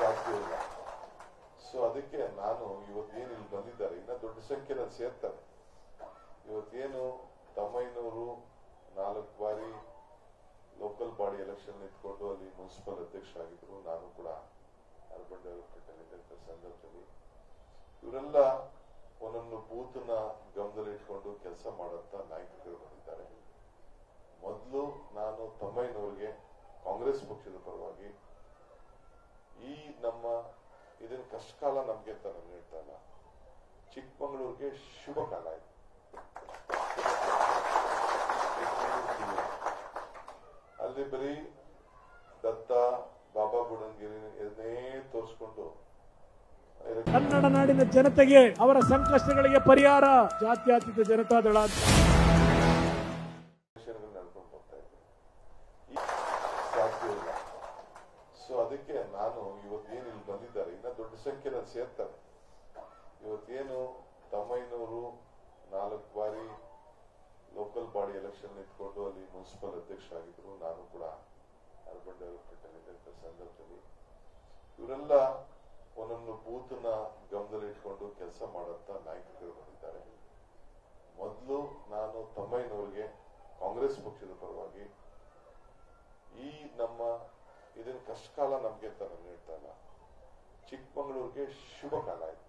ಸಾಧ್ಯ ಇಲ್ಲ ಸೊ ಅದಕ್ಕೆ ನಾನು ಇವತ್ತೇನು ಇಲ್ಲಿ ಬಂದಿದ್ದಾರೆ ಇನ್ನ ದೊಡ್ಡ ಸಂಖ್ಯೆಯಲ್ಲಿ ಸೇರ್ತಾರೆ ಇವತ್ತೇನು ತಮ್ಮಯ್ಯನವರು ನಾಲ್ಕು ಬಾರಿ ಲೋಕಲ್ ಬಾಡಿ ಎಲೆಕ್ಷನ್ ನಿಂತ್ಕೊಂಡು ಅಲ್ಲಿ ಮುನ್ಸಿಪಲ್ ಅಧ್ಯಕ್ಷ ಆಗಿದ್ರು ನಾನು ಕೂಡ ಅರ್ಬನ್ ಡೆವಲಪ್ಮೆಂಟ್ ಅಲ್ಲಿ ಇದ್ದಂತ ಸಂದರ್ಭದಲ್ಲಿ ಇವರೆಲ್ಲ ಒಂದೊಂದು ಬೂತ್ನ ಗಮನದಲ್ಲಿ ಇಟ್ಕೊಂಡು ಕೆಲಸ ಮಾಡಂತ ನಾಯಕರುಗಳು ಬಂದಿದ್ದಾರೆ ಮೊದಲು ನಾನು ತಮ್ಮಯ್ಯನವರಿಗೆ ಕಾಂಗ್ರೆಸ್ ಪಕ್ಷದ ಪರವಾಗಿ ಈ ನಮ್ಮ ಇದನ್ನ ಕಷ್ಟ ಕಾಲ ನಮ್ಗೆ ಅಂತ ನಾನು ಹೇಳ್ತಾ ಇಲ್ಲ ಚಿಕ್ಕಮಗಳೂರಿಗೆ ಶುಭ ಕಾಲ ಇದು ಅಲ್ಲಿ ಬರೀ ದತ್ತ ಬಾಬಾ ಬುಡನ್ಗಿರಿ ಇದನ್ನೇ ತೋರಿಸ್ಕೊಂಡು ಕನ್ನಡ ನಾಡಿನ ಜನತೆಗೆ ಅವರ ಸಂಕಷ್ಟಗಳಿಗೆ ಪರಿಹಾರ ಜಾತ್ಯತೀತ ಜನತಾದಳ ಅಂತ ವಿಷಯಗಳು ನಡ್ಕೊಂಡು ಹೋಗ್ತಾ ಇದ್ದಾರೆ ಈ ಸಾಧ್ಯ ಇಲ್ಲ ಸೊ ಅದಕ್ಕೆ ನಾನು ಇವತ್ತೇನು ಇಲ್ಲಿ ಬಂದಿದ್ದಾರೆ ಇನ್ನ ದೊಡ್ಡ ಸಂಖ್ಯೆಯಲ್ಲಿ ಸೇರ್ತಾರೆ ಇವತ್ತೇನು ತಮ್ಮಯ್ಯನವರು ನಾಲ್ಕು ಬಾರಿ ಲೋಕಲ್ ಬಾಡಿ ಎಲೆಕ್ಷನ್ ನಿಂತ್ಕೊಂಡು ಅಲ್ಲಿ ಮುನ್ಸಿಪಲ್ ಅಧ್ಯಕ್ಷ ಆಗಿದ್ರು ನಾನು ಕೂಡ ಅರ್ಬನ್ ಡೆವಲಪ್ಮೆಂಟ್ ಅಲ್ಲಿ ಇದ್ದಂತ ಸಂದರ್ಭದಲ್ಲಿ ಇವರೆಲ್ಲ ಒಂದೊಂದು ಬೂತ್ನ ಗಮನದಲ್ಲಿ ಇಟ್ಕೊಂಡು ಕೆಲಸ ಮಾಡಂತ ನಾಯಕರುಗಳು ಬಂದಿದ್ದಾರೆ ಮೊದಲು ನಾನು ತಮ್ಮಯ್ಯನವರಿಗೆ ಕಾಂಗ್ರೆಸ್ ಪಕ್ಷದ ಪರವಾಗಿ ಈ ನಮ್ಮ ಇದನ್ನ ಕಷ್ಟ ಕಾಲ ನಮ್ಗೆ ಅಂತ ನಾನು ಹೇಳ್ತಾ ಇಲ್ಲ ಚಿಕ್ಕಮಗಳೂರಿಗೆ ಶುಭ ಕಾಲ ಇದು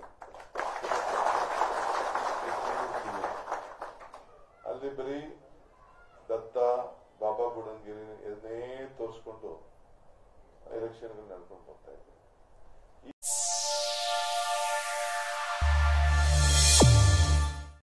ಅಲ್ಲಿ ಬರೀ ದತ್ತ ಬಾಬಾ ಬುಡನ್ಗಿರಿ ಇದನ್ನೇ ತೋರಿಸ್ಕೊಂಡು ಎಲೆಕ್ಷನ್ಗಳು ನಡ್ಕೊಂಡು ಹೋಗ್ತಾ ಇದ್ದಾರೆ